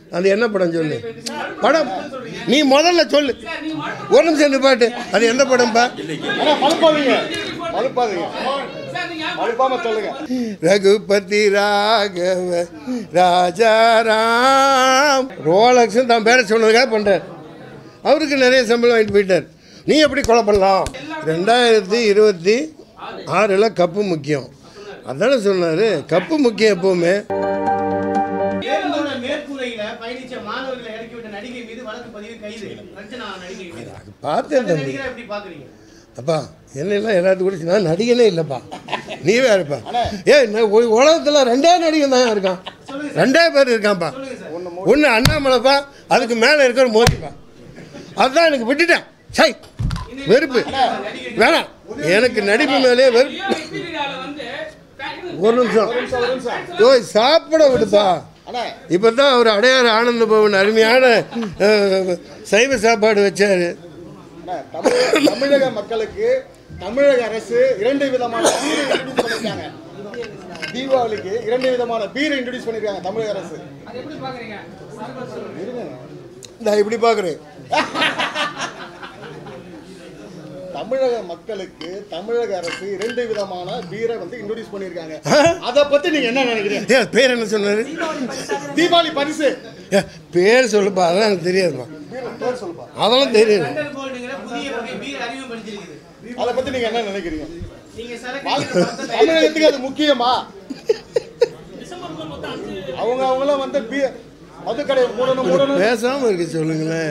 அது என்ன படம் சொல்லு படம் நீ முதல்ல சொல்லு ஒரு நிமிஷம் நிப்பாட்டு அது எந்த படம்ப்பா ஆனா மழுப்பாதீங்க மழுப்பாதீங்க மழுப்பாம சொல்லுங்க ரகுபதி ராகவ ராஜாராம் ரோலக்ஸும் தான் பேரை சொன்னதுக்காக பண்ணுறார் அவருக்கு நிறைய சம்பளம் வாங்கிட்டு போயிட்டார் நீ எப்படி கொலை பண்ணலாம் ரெண்டாயிரத்தி இருபத்தி ஆறில் கப்பு முக்கியம் அதானே சொன்னார் கப்பு முக்கியம் எப்போவுமே பேருந்தோட மேற்கூரையில பயணிச்ச மாணவர்களை இறக்கி விட்ட நடிகை மீது வழக்கு பதிவு கைது ரஞ்சனா நடிகை மீது பார்த்தேன் தம்பி நடிகரை எப்படி பாக்குறீங்க அப்பா என்னெல்லாம் எல்லாத்துக்கும் கூட நான் நடிகனே இல்லைப்பா நீ வேறப்பா ஏ உலகத்தில் ரெண்டே நடிகன் தான் இருக்கான் ரெண்டே பேர் இருக்கான்ப்பா ஒன்று அண்ணாமலைப்பா அதுக்கு மேலே இருக்கிற மோதிப்பா அதுதான் எனக்கு விட்டுட்டேன் சை வெறுப்பு வேணாம் எனக்கு நடிப்பு மேலே வெறுப்பு ஒரு நிமிஷம் ஓய் சாப்பிட விடுப்பா அண்ணா இப்போ தான் அவர் அடையாறு ஆனந்த பவன் அருமையான அஹ், சைவ சாப்பாடு வச்சாரு அண்ணா, தமிழக தமிழக மக்களுக்கு தமிழக அரசு இரண்டு விதமான பீரை இன்ட்ரடியூஸ் பண்ணிருக்காங்க தீபாவளிக்கு இரண்டு விதமான பீரை இன்ட்ரடியூஸ் பண்ணிருக்காங்க தமிழக அரசு இருங்க. நான் இப்படி பார்க்குறேன் தமிழக மக்களுக்கு தமிழக அரசு இரண்டு விதமான பீரை வந்து இன்ட்ரடியூஸ் பண்ணிருக்காங்க அத பத்தி நீங்க என்ன நினைக்கிறீங்க ஏ பேர் என்ன சொன்னாரு தீபாவளி பரிசு ஏ பேர் சொல்லுப்பா அதெல்லாம் எனக்கு தெரியாதுப்பா பீரை பேர் சொல்லுப்பா அதெல்லாம் தெரியாது சென்ட்ரல் கோல்டுங்கிற புதிய வகை பீர் அறிமுகப்படுத்திருக்குது அத பத்தி நீங்க என்ன நினைக்கிறீங்க நீங்க சரக்கு தமிழகத்துக்கு அது முக்கியமா அவங்க அவங்களாம் வந்து பீ- மதுக்கடை மூடணும் மூடணும் பேசாமல் இருக்க சொல்லுங்களேன்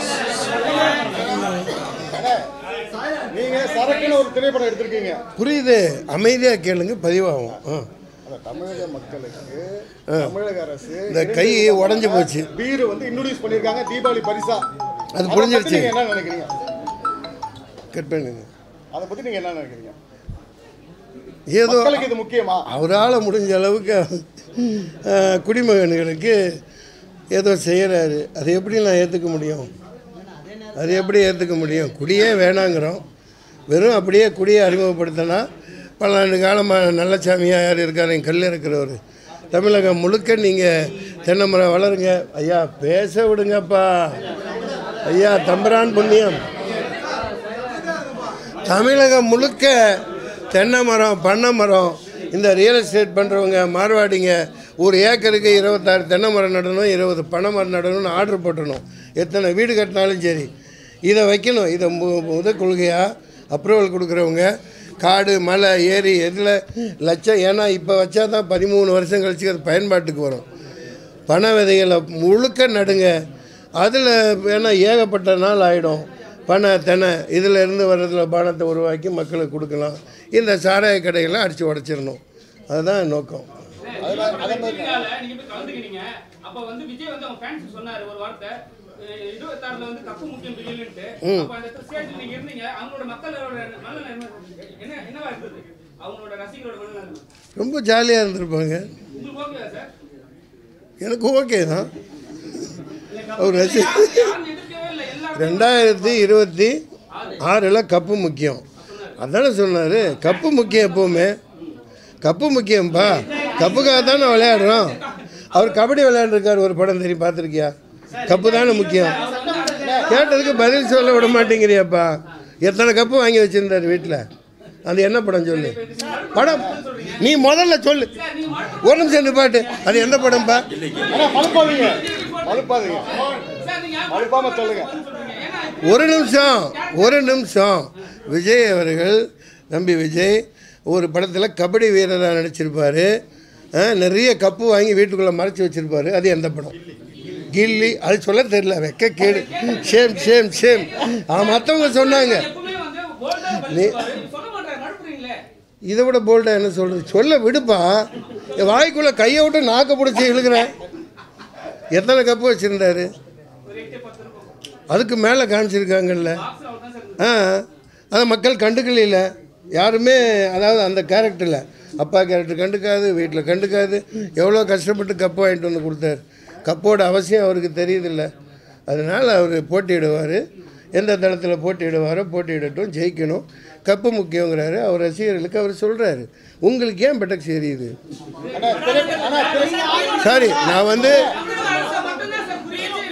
நீங்க சரக்குன்னு ஒரு திரைப்படம் எடுத்திருக்கீங்க புரியுது அமைதியாக கேளுங்க பதிவாகும் ஆ. அந்த தமிழக மக்களுக்கு தமிழக அரசு இந்த கை உடஞ்சி போச்சு பீர் வந்து இன்ட்ரோடியூஸ் பண்ணிருக்காங்க தீபாவளி பரிசா அது அத புரிஞ்சிருச்சு. பத்தி நீங்க என்ன நினைக்கிறீங்க கட் பண்ணுங்க அதை பத்தி நீங்க என்ன நினைக்கிறீங்க ஏதோ மக்களுக்கு இது முக்கியமா அவரால் முடிஞ்ச அளவுக்கு அஹ், குடிமகன்களுக்கு ஏதோ செய்கிறாரு அதை எப்படி நான் ஏற்றுக்க முடியும் அது எப்படி ஏற்றுக்க முடியும் குடியே வேணாங்கிறோம் வெறும் அப்படியே குடியை அறிமுகப்படுத்தினா பல்லாண்டு காலமாக நல்ல சாமியாக யார் இருக்காரு என் கல் இருக்கிறவர் தமிழகம் முழுக்க நீங்கள் தென்னை மரம் வளருங்க ஐயா பேச விடுங்கப்பா ஐயா தம்பரான் புண்ணியம் தமிழகம் முழுக்க தென்னை மரம் பண்ணை மரம் இந்த ரியல் எஸ்டேட் பண்ணுறவங்க மார்வாடிங்க ஒரு ஏக்கருக்கு இருபத்தாறு தென்னை மரம் நடணும் இருபது பனை மரம் நடணும்னு ஆர்டர் போட்டணும் எத்தனை வீடு கட்டினாலும் சரி இதை வைக்கணும் இதை மு முத கொள்கையாக அப்ரூவல் கொடுக்குறவங்க காடு மலை ஏரி எதில் லட்சம் ஏன்னா இப்போ வச்சா தான் பதிமூணு வருஷம் கழிச்சு அது பயன்பாட்டுக்கு வரும் பனை விதைகளை முழுக்க நடுங்க அதில் வேணா ஏகப்பட்ட நாள் ஆகிடும் பனை தெனை இதில் இருந்து வர்றதுல பானத்தை உருவாக்கி மக்களுக்கு கொடுக்கலாம் இந்த சாராய கடைகளை அடித்து உடச்சிடணும் அதுதான் நோக்கம் அதுல அதே மாதிரி பத்திரிகையால நீங்க போய் கலந்துக்கினீங்க அப்ப வந்து விஜய் வந்து அவங்க ஃபேன்ஸ் சொன்னாரு ஒரு வார்த்தை அஹ் இருபத்தாறுல வந்து கப்பு முக்கியம் பிரியலன்ட்டு அப்ப அந்த ஸ்டேஜ்ல நீங்க இருந்தீங்க அவங்களோட மக்களோட மனநிலை என்ன என்னவா இருந்தது அவங்களோட ரசிகரோட மனநிலை ரொம்ப ஜாலியாக இருந்திருப்பாங்க உங்களுக்கு ஓகேவா சார் எனக்கு ஓகே தான் ஒரு ரசி யாரும் எதிர்க்கவே இல்லை எல்லாரும் ரெண்டாயிரத்தி இருபத்தி ஆறில் கப்பு முக்கியம் அதானே சொன்னார் கப்பு முக்கியம் எப்போவுமே கப்பு முக்கியம்ப்பா கப்புக்காக தானே விளையாடுறோம் அவர் கபடி விளையாண்டுருக்கார் ஒரு படம் தெரியும் பார்த்துருக்கியா கப்பு தானே முக்கியம் கேட்டதுக்கு பதில் சொல்ல விட மாட்டேங்கிறியாப்பா எத்தனை கப்பு வாங்கி வச்சிருந்தார் வீட்டில் அது என்ன படம் சொல்லு படம் நீ முதல்ல சொல்லு ஒரு நிமிஷம் நிப்பாட்டு அது எந்த படம்ப்பா ஆனா மழுப்பாதீங்க மழுப்பாதீங்க சார் நீங்க யார் மழுப்பாம சொல்லுங்க சொல்றீங்க ஏன்னா ஒரு நிமிஷம் ஒரு நிமிஷம் விஜய் அவர்கள் நம்பி விஜய் ஒரு படத்தில் கபடி வீரராக நடிச்சிருப்பாரு ஆ, நிறைய கப்பு வாங்கி வீட்டுக்குள்ளே மறைச்சி வச்சிருப்பாரு அது எந்த படம் கில்லி அது சொல்ல தெரியல வெக்க கேடு ஷேம் ஷேம் ஷேம் மற்றவங்க சொன்னாங்க எப்பவுமே வந்து போல்டா பதில் சொல்ல மாட்டாங்க மறுப்புறீங்களே இதை விட போல்டா என்ன சொல்கிறது சொல்ல விடுப்பா என் வாய்க்குள்ளே கையை விட்டு நாக்க பிடிச்சி இழுக்கிறேன் எத்தனை கப்பு வச்சுருந்தாரு ஒரு எட்டு பத்து இருக்கும் அதுக்கு மேலே காமிச்சிருக்காங்கல்ல பாக்ஸ் அவர் தான் சார் ஆ அதை மக்கள் கண்டுக்கல யாருமே அதாவது அந்த கேரக்டரில் அப்பா கேரக்டர் கண்டுக்காது வீட்டில் கண்டுக்காது எவ்வளோ கஷ்டப்பட்டு கப்பு வாங்கிட்டு வந்து கொடுத்தாரு கப்போட அவசியம் அவருக்கு தெரியுதில்ல அதனால் அவர் போட்டியிடுவார் எந்த தளத்தில் போட்டியிடுவாரோ போட்டியிடட்டும் ஜெயிக்கணும் கப்பு முக்கியங்கிறாரு அவர் ரசிகர்களுக்கு அவர் சொல்கிறாரு உங்களுக்கு ஏன் பெட்டக்ஸ் எரியுது ஆனா திரை- ஆனா திரை- சாரி நான் வந்து தமிழக அரசு மட்டும்தான்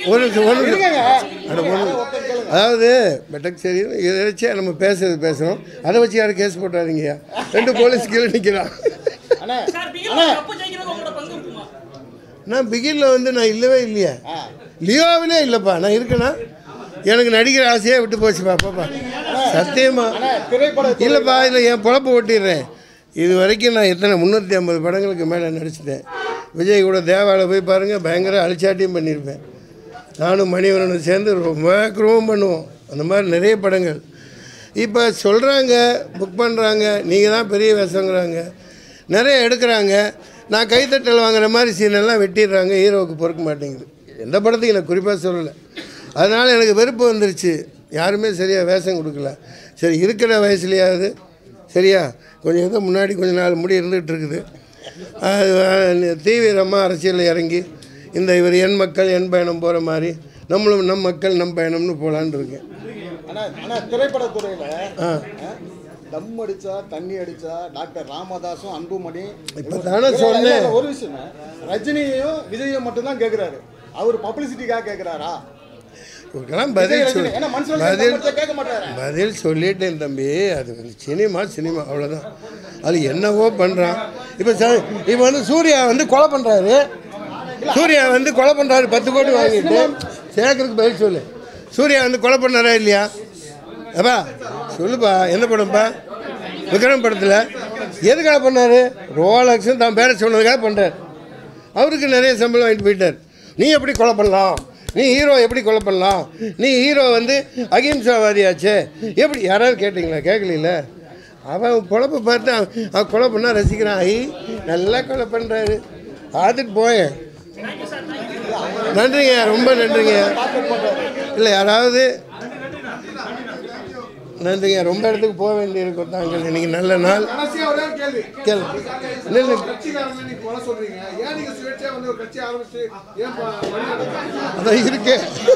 ஒரு நிமிஷம் ஒரு நிமிஷம் இருங்கங்க. அட, ஒரு நிமிஷம். அதாவது பெட்டக் சரி இதை வச்சு நம்ம பேசுறது பேசுகிறோம் அதை வச்சு யாரும் கேஸ் போட்டாதீங்கய்யா ரெண்டு போலீஸ் கீழே நிற்கிறான் அண்ணா சார் பிகில் கப்பு ஜெயிக்கிறது உங்களோட பங்கு இருக்குமா நான் பிகினில் வந்து நான் இல்லவே இல்லையா லியோவிலே இல்லைப்பா நான் இருக்கேனா எனக்கு நடிக்கிற ஆசையே விட்டு போச்சுப்பா பாப்பா சத்தியமா அண்ணா திரைப்பட இல்லைப்பா இதில் என் பொழப்பு ஓட்டிடுறேன் இது வரைக்கும் நான் எத்தனை முந்நூற்றி ஐம்பது படங்களுக்கு மேலே நடிச்சிட்டேன் விஜய் கூட தேவாவில் போய் பாருங்கள் பயங்கர அழிச்சாட்டியும் பண்ணியிருப்பேன் நானும் மணிவரனும் சேர்ந்து ரொம்ப குரூவம் பண்ணுவோம் அந்த மாதிரி நிறைய படங்கள் இப்போ சொல்கிறாங்க புக் பண்ணுறாங்க நீங்கள் தான் பெரிய வேஷங்கிறாங்க நிறைய எடுக்கிறாங்க நான் கைத்தட்டல் வாங்குற மாதிரி சீனெல்லாம் வெட்டிடுறாங்க ஹீரோவுக்கு பொறுக்க மாட்டேங்குது எந்த படத்துக்கு எனக்கு குறிப்பாக சொல்லலை அதனால் எனக்கு வெறுப்பு வந்துருச்சு யாருமே சரியாக வேஷம் கொடுக்கல சரி இருக்கிற வயசுலையாவது சரியா கொஞ்சம் ஏதோ முன்னாடி கொஞ்ச நாள் முடி இருந்துகிட்டு இருக்குது அது தீவிரமாக அரசியலில் இறங்கி இந்த இவர் என் மக்கள் என் பயணம் போகிற மாதிரி நம்மளும் நம் மக்கள் நம் பயணம்னு போகலான்னு இருக்கேன் அண்ணா அண்ணா திரைப்படத்துறையில ஆ ஆ, தம் அடிச்சா தண்ணி அடிச்சா டாக்டர் ராமதாஸும் அன்புமணி இப்போ தானே இல்ல, சொன்னேன் இல்ல, இல்ல, ஒரு விஷயம் ரஜினியையும் விஜயும் மட்டும்தான் கேக்குறாரு அவர் பப்ளிசிட்டிக்காக கேக்குறாரா இதுக்கெல்லாம் விஜய் பதில் ரஜினி சொல் ஏன்னா மனுஷன் பதில் கேட்க மாட்டாரு பதில் சொல்லிட்டேன் தம்பி அது வந்து சினிமா சினிமா அவ்வளோதான் அது என்னவோ பண்ணுறான் இப்போ ச இப்போ வந்து சூர்யா வந்து கொலை பண்ணுறாரு சூர்யா வந்து கொலை பண்ணுறாரு பத்து கோடி வாங்கிட்டு சேர்க்கறதுக்கு பதில் சொல்லு சூர்யா வந்து கொலை பண்ணாரா இல்லையா அப்பா சொல்லுப்பா என்ன படம்ப்பா விக்ரம் படத்தில் எதுக்காக பண்ணார் ரோலக்ஸும் தான் பேரை சொன்னதுக்காக பண்ணுறார் அவருக்கு நிறைய சம்பளம் வாங்கிட்டு போயிட்டார் நீ எப்படி கொலை பண்ணலாம் நீ ஹீரோ எப்படி கொலை பண்ணலாம் நீ ஹீரோ வந்து அகிம்சாவாதியாச்சே எப்படி யாராவது கேட்டிங்களா கேட்கல அவன் பொழப்பை பார்த்து அவன் அவன் கொலை பண்ணால் ரசிக்கிறான் ஐ நல்லா கொலை பண்ணுறாரு பார்த்துட்டு போயேன் நன்றிங்க ரொம்ப நன்றிங்க இல்லை யாராவது நன்றிங்க ரொம்ப இடத்துக்கு போக வேண்டியிருக்கும் தாங்கள் இன்னைக்கு நல்ல நாள் கடைசியா ஒரே ஒரு கேள்வி கேளு இல்லை இல்லை கட்சிக்காரங்க நீங்க கொலை சொல்றீங்க ஏன் நீங்க சுயேட்சையா வந்து ஒரு கட்சி ஆரம்பிச்சு ஏன் ப- வழி நடத்துறீங்க? அதான் இருக்கு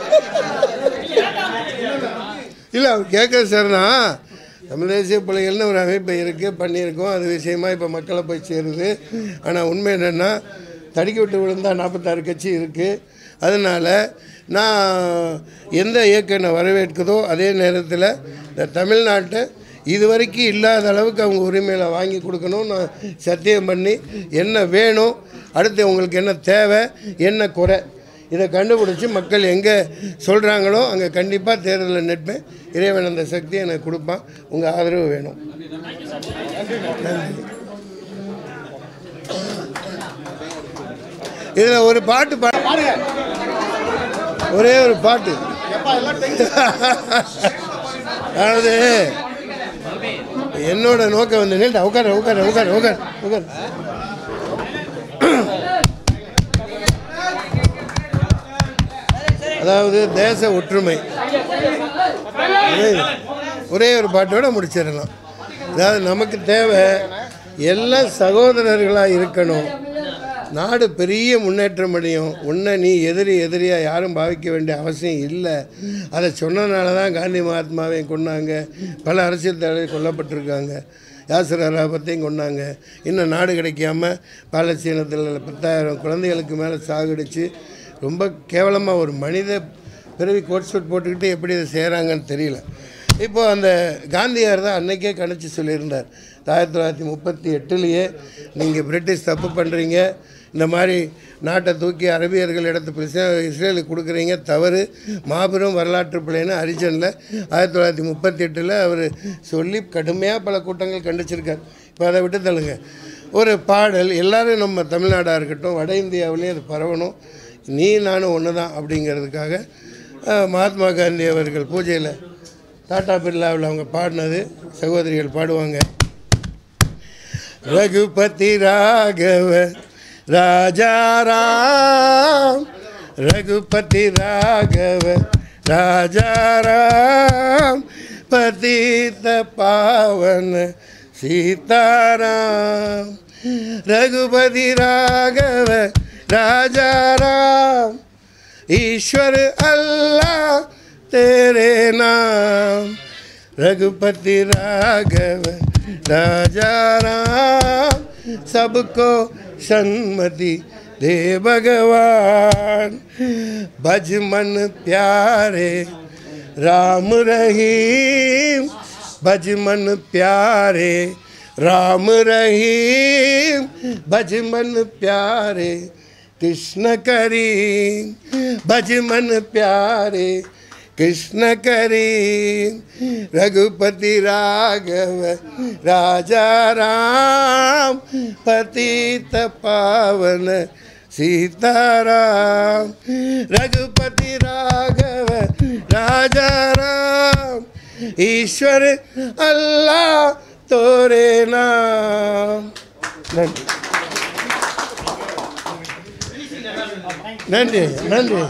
இல்லை அவர் கேட்க சார்னா தமிழ் தேசிய பிள்ளைகள்னு ஒரு அமைப்பு இருக்குது பண்ணியிருக்கோம் அது விஷயமா இப்போ மக்களை போய் சேருது ஆனால் உண்மை என்னென்னா தடுக்கி விட்டு விழுந்தா நாற்பத்தாறு கட்சி இருக்குது அதனால் நான் எந்த இயக்கம் என்னை வரவேற்குதோ அதே நேரத்தில் இந்த தமிழ்நாட்டை இது வரைக்கும் இல்லாத அளவுக்கு அவங்க உரிமைகளை வாங்கி கொடுக்கணும் நான் சத்தியம் பண்ணி என்ன வேணும் அடுத்து உங்களுக்கு என்ன தேவை என்ன குறை இதை கண்டுபிடிச்சி மக்கள் எங்கே சொல்கிறாங்களோ அங்கே கண்டிப்பாக தேர்தலில் நிற்பேன் இறைவன் அந்த சக்தியை எனக்கு கொடுப்பான் உங்கள் ஆதரவு வேணும் இதில் ஒரு பாட்டு பா பாருங்க ஒரே ஒரு பாட்டு எப்பா எல்லாம் tension. அதாவது என்னோட நோக்கம் வந்து நில்டா உட்கார உட்கார உட்கார உட்கார உட்கார அதாவது தேச ஒற்றுமை ஒரே- ஒரே ஒரு பாட்டோட முடிச்சிடலாம் அதாவது நமக்கு தேவை எல்லாம் சகோதரர்களாக இருக்கணும் நாடு பெரிய முன்னேற்றம் அடையும் உன்னை நீ எதிரி எதிரியாக யாரும் பாவிக்க வேண்டிய அவசியம் இல்லை அதை சொன்னனால தான் காந்தி மகாத்மாவையும் கொண்டாங்க பல அரசியல் தலைவர் கொல்லப்பட்டிருக்காங்க யாசர் அராபத்தையும் கொண்டாங்க இன்னும் நாடு கிடைக்காம பாலஸ்தீனத்தில் பத்தாயிரம் குழந்தைகளுக்கு மேலே சாகடிச்சு ரொம்ப கேவலமாக ஒரு மனித பிறவி கோட் சூட் போட்டுக்கிட்டு எப்படி இதை செய்கிறாங்கன்னு தெரியல இப்போ அந்த காந்தியார் தான் அன்னைக்கே கணிச்சு சொல்லியிருந்தார் ஆயிரத்தி தொள்ளாயிரத்தி முப்பத்தி எட்டுலேயே நீங்கள் பிரிட்டிஷ் தப்பு பண்ணுறீங்க இந்த மாதிரி நாட்டை தூக்கி அரபியர்கள் இடத்து பிரச்சனை இஸ்ரேலுக்கு கொடுக்குறீங்க தவறு மாபெரும் வரலாற்று பிள்ளைன்னு ஹரிஜனில் ஆயிரத்தி தொள்ளாயிரத்தி முப்பத்தி எட்டில் அவர் சொல்லி கடுமையாக பல கூட்டங்கள் கண்டிச்சிருக்கார் இப்போ அதை விட்டு தள்ளுங்க ஒரு பாடல் எல்லாரும் நம்ம தமிழ்நாடாக இருக்கட்டும் வட இந்தியாவிலையும் அது பரவணும் நீ நானும் ஒன்று தான் அப்படிங்கிறதுக்காக அஹ், மகாத்மா காந்தி அவர்கள் பூஜையில் டாடா பிர்லாவில் அவங்க பாடினது சகோதரிகள் பாடுவாங்க ரகுபதி ராகவ ராஜா ராம் ரகுபதி ராகவ ராஜா ராம் பதித பாவன சீதாராம் ரகுபதி ராகவ ராஜா ராம் ईश्वर अल्लाह तेरे नाम रघुपति राघव राजा राम सबको सन्मति दे भगवान भज मन प्यारे राम रहीम भज मन प्यारे राम रहीम भज मन प्यारे कृष्ण करीम भज मन प्यारे कृष्ण करीम रघुपति राघव राजा राम पतित पावन सीताराम रघुपति राघव राजा राम ईश्वर अल्लाह तोरे नाम நன்றி நன்றி நன்றி